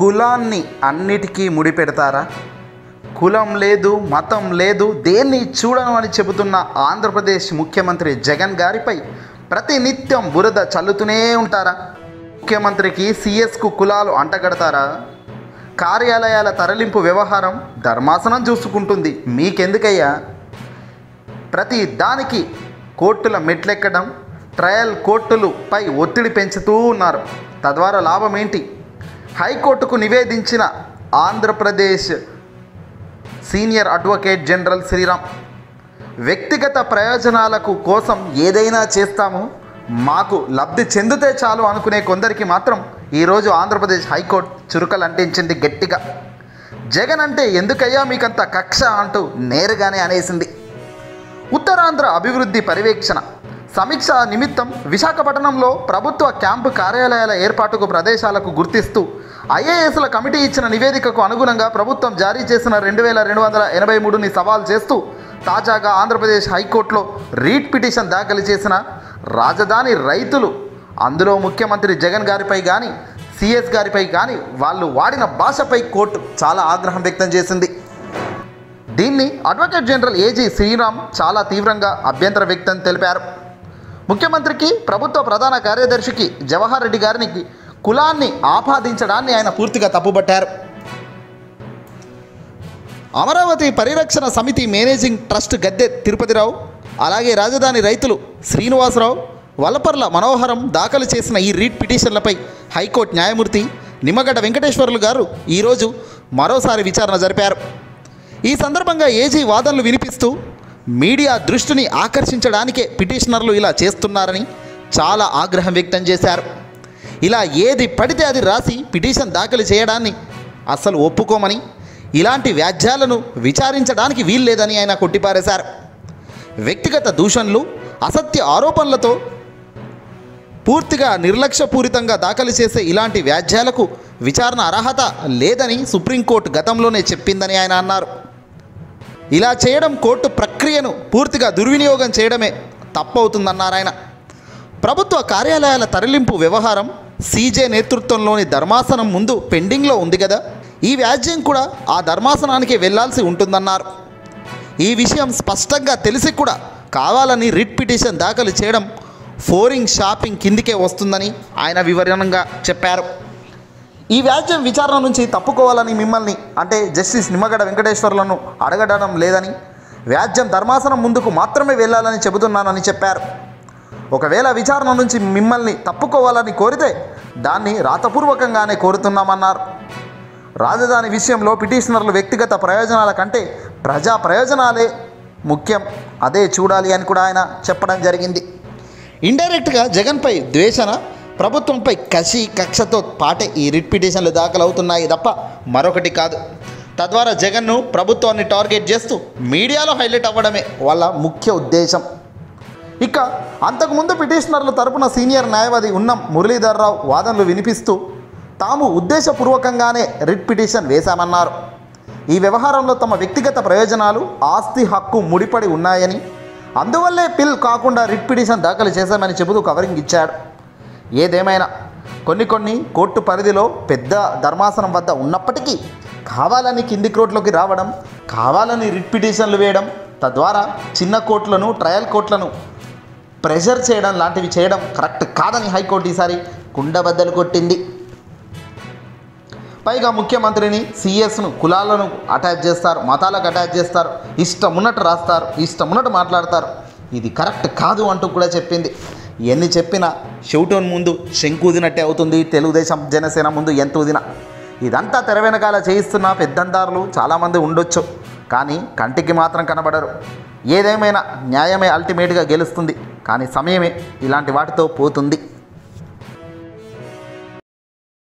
కులాన్ని అన్నిటికీ ముడిపెడతారా కులం లేదు మతం లేదు దేన్ని చూడను అని చెబుతున్న ఆంధ్రప్రదేశ్ ముఖ్యమంత్రి జగన్ గారిపై ప్రతినిత్యం బురద చల్లుతూనే ఉంటారా ముఖ్యమంత్రికి సిఎస్కు కులాలు అంటగడతారా కార్యాలయాల తరలింపు వ్యవహారం ధర్మాసనం చూసుకుంటుంది మీకెందుకయ్యా ప్రతి దానికి కోర్టుల మెట్లెక్కడం ట్రయల్ కోర్టులు పై ఒత్తిడి పెంచుతూ ఉన్నారు తద్వారా లాభం ఏంటి హైకోర్టుకు నివేదించిన Andhra Pradesh senior advocate general Sriram వ్యక్తిగత ప్రయోజనాలకు కోసం ఏదైనా చేస్తాము మాకు లబ్ధి చెందితే చాలు అనుకునే కొందరికి మాత్రం ఈరోజు ఆంధ్రప్రదేశ్ హైకోర్టు చురుకలు అంటించింది గట్టిగా జగన్ అంటే ఎందుకయ్యా మీకంత కక్ష అంటూ నేరుగానే అనేసింది ఉత్తరాంధ్ర అభివృద్ధి పర్యవేక్షణ సమీక్ష నిమిత్తం విశాఖపట్నంలో ప్రభుత్వ క్యాంపు కార్యాలయాల ఏర్పాటుకు ప్రదేశాలకు గుర్తిస్తూ ఐఏఎస్ల కమిటీ ఇచ్చిన నివేదికకు అనుగుణంగా ప్రభుత్వం జారీ చేసిన రెండు వేల రెండు వందల ఎనభై మూడుని సవాల్ చేస్తూ తాజాగా ఆంధ్రప్రదేశ్ హైకోర్టులో రీట్ పిటిషన్ దాఖలు చేసిన రాజధాని రైతులు అందులో ముఖ్యమంత్రి జగన్ గారిపై కానీ సిఎస్ గారిపై కానీ వాళ్ళు వాడిన భాషపై కోర్టు చాలా ఆగ్రహం వ్యక్తం చేసింది దీన్ని అడ్వకేట్ జనరల్ ఏజీ శ్రీరామ్ చాలా తీవ్రంగా అభ్యంతర వ్యక్తం తెలిపారు ముఖ్యమంత్రికి ప్రభుత్వ ప్రధాన కార్యదర్శికి జవహర్ రెడ్డి గారికి కులాన్ని ఆపాదించడాన్ని ఆయన పూర్తిగా తప్పుపట్టారు అమరావతి పరిరక్షణ సమితి మేనేజింగ్ ట్రస్ట్ గద్దె తిరుపతిరావు అలాగే రాజధాని రైతులు శ్రీనివాసరావు వల్లపర్ల మనోహరం దాఖలు చేసిన ఈ రీట్ పిటిషన్లపై హైకోర్టు న్యాయమూర్తి నిమ్మగడ్డ వెంకటేశ్వర్లు గారు ఈరోజు మరోసారి విచారణ జరిపారు ఈ సందర్భంగా ఏజీ వాదనలు వినిపిస్తూ మీడియా దృష్టిని ఆకర్షించడానికే పిటిషనర్లు ఇలా చేస్తున్నారని చాలా ఆగ్రహం వ్యక్తం చేశారు ఇలా ఏది పడితే అది రాసి పిటిషన్ దాఖలు చేయడాన్ని అస్సలు ఒప్పుకోమని ఇలాంటి వ్యాజ్యాలను విచారించడానికి వీల్లేదని ఆయన కొట్టిపారేశారు వ్యక్తిగత దూషణలు అసత్య ఆరోపణలతో పూర్తిగా నిర్లక్ష్యపూరితంగా దాఖలు చేసే ఇలాంటి వ్యాజ్యాలకు విచారణ అర్హత లేదని సుప్రీంకోర్టు గతంలోనే చెప్పిందని ఆయన అన్నారు ఇలా చేయడం కోర్టు ప్రక్రియను పూర్తిగా దుర్వినియోగం చేయడమే తప్పవుతుందన్నారు ఆయన ప్రభుత్వ కార్యాలయాల తరలింపు వ్యవహారం సీజే నేతృత్వంలోని ధర్మాసనం ముందు పెండింగ్లో ఉంది కదా ఈ వ్యాజ్యం కూడా ఆ ధర్మాసనానికి వెళ్లాల్సి ఉంటుందన్నారు ఈ విషయం స్పష్టంగా తెలిసి కూడా కావాలని రిట్ పిటిషన్ దాఖలు చేయడం ఫోరింగ్ షాపింగ్ కిందికే వస్తుందని ఆయన వివరణంగా చెప్పారు ఈ వ్యాజ్యం విచారణ నుంచి తప్పుకోవాలని మిమ్మల్ని అంటే జస్టిస్ నిమ్మగడ్డ వెంకటేశ్వర్లను అడగడం లేదని వ్యాజ్యం ధర్మాసనం ముందుకు మాత్రమే వెళ్ళాలని చెబుతున్నానని చెప్పారు ఒకవేళ విచారణ నుంచి మిమ్మల్ని తప్పుకోవాలని కోరితే దాన్ని రాతపూర్వకంగానే కోరుతున్నామన్నారు రాజధాని విషయంలో పిటిషనర్లు వ్యక్తిగత ప్రయోజనాల కంటే ప్రజా ప్రయోజనాలే ముఖ్యం అదే చూడాలి అని కూడా ఆయన చెప్పడం జరిగింది ఇండైరెక్ట్గా జగన్పై ద్వేషణ ప్రభుత్వంపై కసి కక్షతో పాటే ఈ రిట్ పిటిషన్లు దాఖలవుతున్నాయి తప్ప మరొకటి కాదు తద్వారా జగన్ను ప్రభుత్వాన్ని టార్గెట్ చేస్తూ మీడియాలో హైలైట్ అవ్వడమే వాళ్ళ ముఖ్య ఉద్దేశం ఇక అంతకుముందు పిటిషనర్ల తరపున సీనియర్ న్యాయవాది ఉన్నం మురళీధర్రావు వాదనలు వినిపిస్తూ తాము ఉద్దేశపూర్వకంగానే రిట్ పిటిషన్ వేశామన్నారు ఈ వ్యవహారంలో తమ వ్యక్తిగత ప్రయోజనాలు ఆస్తి హక్కు ముడిపడి ఉన్నాయని అందువల్లే పిల్ కాకుండా రిట్ పిటిషన్ దాఖలు చేశామని చెబుతూ కవరింగ్ ఇచ్చాడు ఏదేమైనా కొన్ని కొన్ని కోర్టు పరిధిలో పెద్ద ధర్మాసనం వద్ద ఉన్నప్పటికీ కావాలని కింది కోర్టులోకి రావడం కావాలని రిట్ పిటిషన్లు వేయడం తద్వారా చిన్న కోర్టులను ట్రయల్ కోర్టులను ప్రెషర్ చేయడం లాంటివి చేయడం కరెక్ట్ కాదని హైకోర్టు ఈసారి కుండబద్దలు కొట్టింది పైగా ముఖ్యమంత్రిని సిఎస్ను కులాలను అటాచ్ చేస్తారు మతాలకు అటాచ్ చేస్తారు ఇష్టం ఉన్నట్టు రాస్తారు ఇష్టం ఉన్నట్టు మాట్లాడతారు ఇది కరెక్ట్ కాదు అంటూ కూడా చెప్పింది ఎన్ని చెప్పినా షౌటోన్ ముందు శంకుదినట్టే అవుతుంది తెలుగుదేశం జనసేన ముందు ఎంత ఊదినా ఇదంతా తెర వెనకాల చేయిస్తున్న పెద్దందారులు చాలామంది ఉండొచ్చు కానీ కంటికి మాత్రం కనబడరు ఏదేమైనా న్యాయమే అల్టిమేట్గా గెలుస్తుంది కానీ సమయమే ఇలాంటి వాటితో పోతుంది